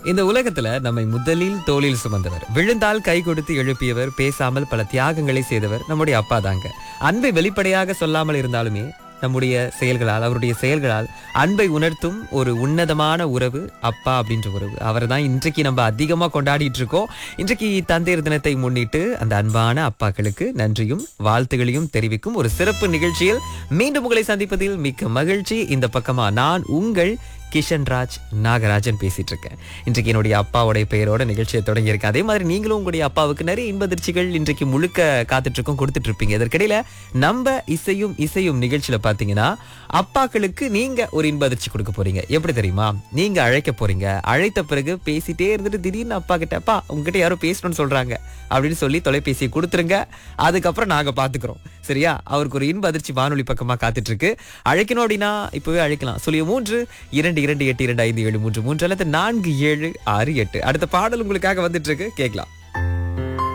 இந்த உலகத்துல நம்மை முதலில் தோளில் சுமந்தவர் விழுந்தால் கை கொடுத்து எழுப்பியவர் பேசாமல் பல தியாகங்களை செய்தவர் நம்முடைய அப்பா தாங்க அன்பை வெளிப்படையாக சொல்லாமல் இருந்தாலுமே நம்முடைய செயல்களால் அவருடைய செயல்களால் அன்பை உணர்த்தும் ஒரு உன்னதமான உறவு அப்பா அப்படின்ற உறவு அவரை தான் இன்றைக்கு நம்ம அதிகமாக கொண்டாடிட்டு இருக்கோம் இன்றைக்கு தந்தையர் தினத்தை முன்னிட்டு அந்த அன்பான அப்பாக்களுக்கு நன்றியும் வாழ்த்துகளையும் தெரிவிக்கும் ஒரு சிறப்பு நிகழ்ச்சியில் மீண்டும் உங்களை சந்திப்பதில் மிக்க மகிழ்ச்சி இந்த பக்கமா நான் உங்கள் கிஷன்ராஜ் நாகராஜன் பேசிட்டு இருக்கேன் இன்றைக்கு என்னுடைய அப்பாவுடைய பெயரோட நிகழ்ச்சியை தொடங்கியிருக்கேன் அதே மாதிரி நீங்களும் உங்களுடைய அப்பாவுக்கு நிறைய இன்பதிர்ச்சிகள் இன்றைக்கு முழுக்க காத்துட்டு இருக்கோம் கொடுத்துட்டு இருப்பீங்க இதற்கிடையில நம்ம இசையும் இசையும் நிகழ்ச்சியில பாத்தீங்கன்னா அப்பாக்களுக்கு நீங்க ஒரு இன்பதிர்ச்சி கொடுக்க போறீங்க எப்படி தெரியுமா நீங்க அழைக்க போறீங்க அழைத்த பிறகு பேசிட்டே இருந்துட்டு திடீர்னு அப்பா கிட்ட அப்பா உங்ககிட்ட யாரோ பேசணும்னு சொல்றாங்க அப்படின்னு சொல்லி தொலைபேசியை கொடுத்துருங்க அதுக்கப்புறம் நாங்க பாத்துக்கிறோம் சரியா அவருக்கு ஒரு இன்ப அதிர்ச்சி வானொலி பக்கமா காத்துட்டு இருக்கு அழைக்கணும் அப்படின்னா இப்பவே அழைக்கலாம் சொல்லிய மூன்று இரண்டு இரண்டு எட்டு இரண்டு ஐந்து ஏழு மூன்று மூன்று அல்லது நான்கு ஏழு ஆறு எட்டு அடுத்த பாடல் உங்களுக்காக வந்துட்டு இருக்கு கேட்கலாம்